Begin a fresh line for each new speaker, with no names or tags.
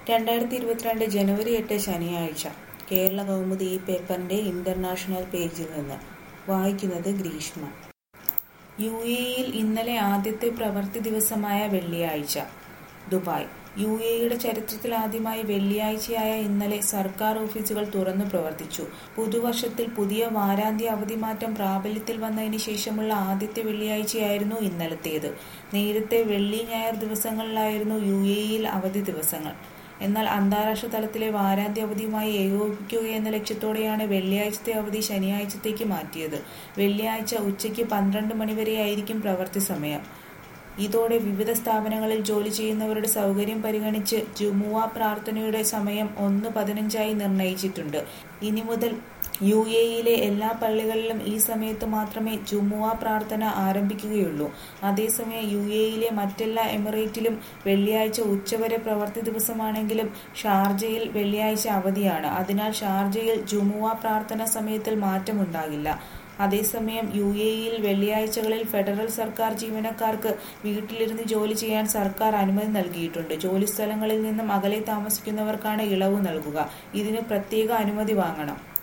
രണ്ടായിരത്തി ഇരുപത്തിരണ്ട് ജനുവരി എട്ട് ശനിയാഴ്ച കേരള കൗമുദി ഈ പേപ്പറിന്റെ ഇന്റർനാഷണൽ പേജിൽ നിന്ന് വായിക്കുന്നത് ഗ്രീഷ്മ യു എയിൽ ഇന്നലെ ആദ്യത്തെ പ്രവൃത്തി ദിവസമായ വെള്ളിയാഴ്ച ദുബായ് യു എയുടെ ചരിത്രത്തിൽ ആദ്യമായി വെള്ളിയാഴ്ചയായ ഇന്നലെ സർക്കാർ ഓഫീസുകൾ തുറന്നു പ്രവർത്തിച്ചു പുതുവർഷത്തിൽ പുതിയ വാരാന്ത്യ അവധി മാറ്റം പ്രാബല്യത്തിൽ വന്നതിന് ശേഷമുള്ള ആദ്യത്തെ വെള്ളിയാഴ്ചയായിരുന്നു ഇന്നലത്തേത് നേരത്തെ വെള്ളി ഞായർ ദിവസങ്ങളിലായിരുന്നു യു എയിൽ അവധി ദിവസങ്ങൾ എന്നാൽ അന്താരാഷ്ട്ര തലത്തിലെ വാരാന്ത്യ അവധിയുമായി ഏകോപിപ്പിക്കുക എന്ന ലക്ഷ്യത്തോടെയാണ് വെള്ളിയാഴ്ചത്തെ അവധി ശനിയാഴ്ചത്തേക്ക് മാറ്റിയത് വെള്ളിയാഴ്ച ഉച്ചയ്ക്ക് പന്ത്രണ്ട് മണിവരെയായിരിക്കും പ്രവൃത്തി സമയം ഇതോടെ വിവിധ സ്ഥാപനങ്ങളിൽ ജോലി ചെയ്യുന്നവരുടെ സൗകര്യം പരിഗണിച്ച് ജുമുവ പ്രാർത്ഥനയുടെ സമയം ഒന്ന് പതിനഞ്ചായി നിർണയിച്ചിട്ടുണ്ട് ഇനി മുതൽ യു എയിലെ എല്ലാ പള്ളികളിലും ഈ സമയത്ത് മാത്രമേ ജുമുവ പ്രാർത്ഥന ആരംഭിക്കുകയുള്ളൂ അതേസമയം യു എയിലെ മറ്റെല്ലാ എമിറേറ്റിലും വെള്ളിയാഴ്ച ഉച്ചവരെ പ്രവൃത്തി ദിവസമാണെങ്കിലും ഷാർജയിൽ വെള്ളിയാഴ്ച അവധിയാണ് അതിനാൽ ഷാർജയിൽ ജുമുവ പ്രാർത്ഥന സമയത്തിൽ മാറ്റമുണ്ടാകില്ല അതേസമയം യു എയിൽ വെള്ളിയാഴ്ചകളിൽ ഫെഡറൽ സർക്കാർ ജീവനക്കാർക്ക് വീട്ടിലിരുന്ന് ജോലി ചെയ്യാൻ സർക്കാർ അനുമതി നൽകിയിട്ടുണ്ട് ജോലിസ്ഥലങ്ങളിൽ നിന്നും അകലെ താമസിക്കുന്നവർക്കാണ് ഇളവ് നൽകുക ഇതിന് പ്രത്യേക അനുമതി വാങ്ങണം